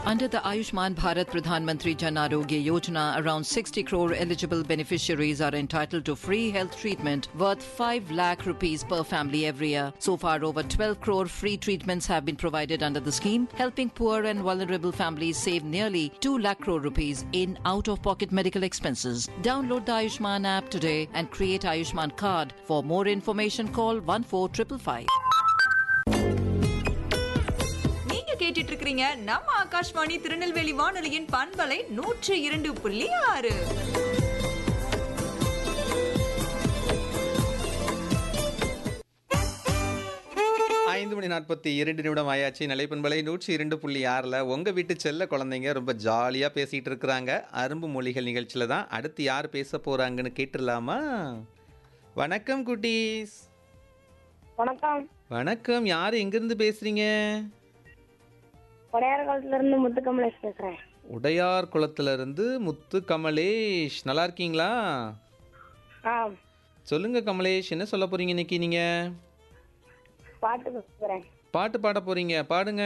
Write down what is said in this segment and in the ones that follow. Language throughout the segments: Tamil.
Under the Ayushman Bharat Pradhan Mantri Jan Arogya Yojana, around 60 crore eligible beneficiaries are entitled to free health treatment worth 5 lakh rupees per family every year. So far, over 12 crore free treatments have been provided under the scheme, helping poor and vulnerable families save nearly 2 lakh crore rupees in out-of-pocket medical expenses. Download the Ayushman app today and create Ayushman card. For more information, call 14555. நீங்க கேட்டுட்டு இருக்கிறீங்க நம்ம ஆகாஷ்வாணி திருநெல்வேலி வானொலியின் பண்பலை நூற்று இரண்டு புள்ளி ஆறு ஐந்து மணி நாற்பத்தி இரண்டு நிமிடம் ஆயாச்சு நிலைப்பண்பலை நூற்றி இரண்டு புள்ளி ஆறில் உங்கள் வீட்டு செல்ல குழந்தைங்க ரொம்ப ஜாலியாக பேசிகிட்டு இருக்கிறாங்க அரும்பு மொழிகள் நிகழ்ச்சியில் தான் அடுத்து யார் பேச போகிறாங்கன்னு கேட்டுடலாமா வணக்கம் குட்டீஸ் வணக்கம் வணக்கம் யார் எங்கேருந்து பேசுகிறீங்க உடையார் காலத்துல இருந்து முத்துக்கமலேஷ் பேசுறேன் உடையார் குளத்துலேருந்து முத்து கமலேஷ் நல்லா இருக்கீங்களா ஆ சொல்லுங்க கமலேஷ் என்ன சொல்ல போகிறீங்க இன்னைக்கு நீங்கள் பாட்டு பேசுறேன் பாட்டு பாட போகிறீங்க பாடுங்க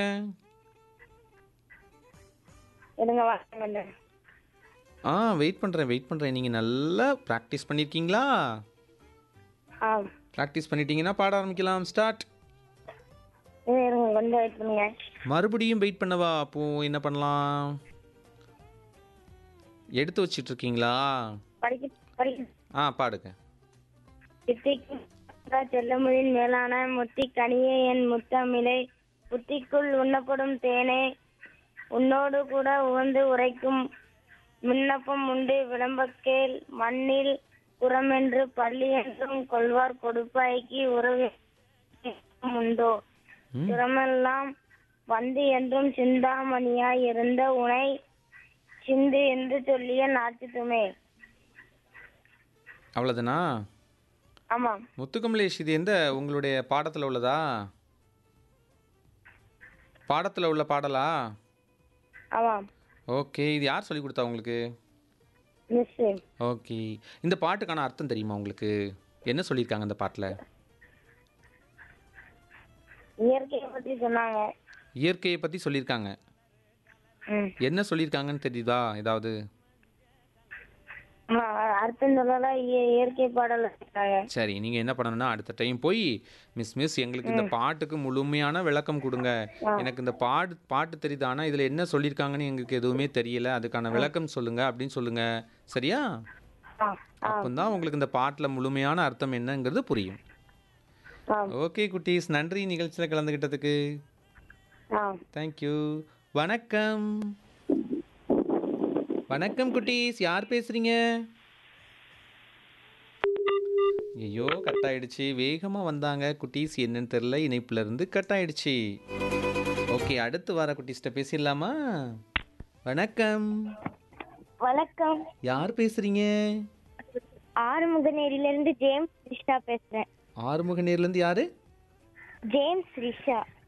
இருங்க வாங்க ஆ வெயிட் பண்ணுறேன் வெயிட் பண்ணுறேன் நீங்கள் நல்லா ப்ராக்டிஸ் பண்ணியிருக்கீங்களா ஆ ப்ராக்டிஸ் பண்ணிட்டீங்கன்னா பாட ஆரம்பிக்கலாம் ஸ்டார்ட் இருங்க, இருங்க கொஞ்சம் வெயிட் பண்ணுங்க மறுபடியும் வெயிட் பண்ணவா அப்போ என்ன பண்ணலாம் எடுத்து வச்சிட்டு இருக்கீங்களா படிக்க படிக்க ஆ பாடுங்க சித்திக்கு செல்லமொழியின் மேலான முத்தி கனியே என் முத்தமிழை புத்திக்குள் உண்ணப்படும் தேனே உன்னோடு கூட உகந்து உரைக்கும் விண்ணப்பம் உண்டு விளம்பக்கேல் மண்ணில் புறமென்று பள்ளி என்றும் கொள்வார் கொடுப்பாய்க்கு உறவு உண்டோ சிரமெல்லாம் வந்து என்றும் சிந்தாமணியாய் இருந்த உனை சிந்து என்று சொல்லிய நாட்டுத்துமே அவ்வளோதானா ஆமாம் முத்துக்கமலேஷ் இது எந்த உங்களுடைய பாடத்தில் உள்ளதா பாடத்தில் உள்ள பாடலா ஆமாம் ஓகே இது யார் சொல்லி கொடுத்தா உங்களுக்கு மிஸ் ஓகே இந்த பாட்டுக்கான அர்த்தம் தெரியுமா உங்களுக்கு என்ன சொல்லியிருக்காங்க அந்த பாட்டில் இயற்கையை பத்தி சொன்னாங்க இயற்கையை பற்றி சொல்லியிருக்காங்க ம். என்ன சொல்லியிருக்காங்கன்னு தெரியுதா ஏதாவது ஆமா, அர்த்தம் சொல்லல இய- இயற்கை பாடல் சொன்னாங்க சரி நீங்கள் என்ன பண்ணணும்னா அடுத்த டைம் போய் மிஸ் மிஸ் எங்களுக்கு இந்த பாட்டுக்கு முழுமையான விளக்கம் கொடுங்க எனக்கு இந்த பாட்டு பாட்டு தெரியுது ஆனால் இதில் என்ன சொல்லியிருக்காங்கன்னு எங்களுக்கு எதுவுமே தெரியல அதுக்கான விளக்கம் சொல்லுங்க அப்படின்னு சொல்லுங்க சரியா ஆ, ஆ, அப்போதான் உங்களுக்கு இந்த பாட்டில் முழுமையான அர்த்தம் என்னங்கிறது புரியும் ஆ, ஓகே குட்டீஸ் நன்றி நிகழ்ச்சியில் கலந்துக்கிட்டதுக்கு ஆ. தேங்க்யூ வணக்கம் வணக்கம் குட்டீஸ் யார் பேசுறீங்க ஐயோ கட் ஆயிடுச்சு வேகமாக வந்தாங்க குட்டீஸ் என்னன்னு தெரில இணைப்புல இருந்து கட் ஆயிடுச்சு ஓகே அடுத்து வர குட்டீஸ்கிட்ட பேசிடலாமா வணக்கம் வணக்கம் யார் பேசுறீங்க ஆறுமுகநேரில இருந்து ஜேம்ஸ் ரிஷா பேசுறேன் ஆறுமுக நேர்லேருந்து யாரு ஜேம்ஸ் ரிஷா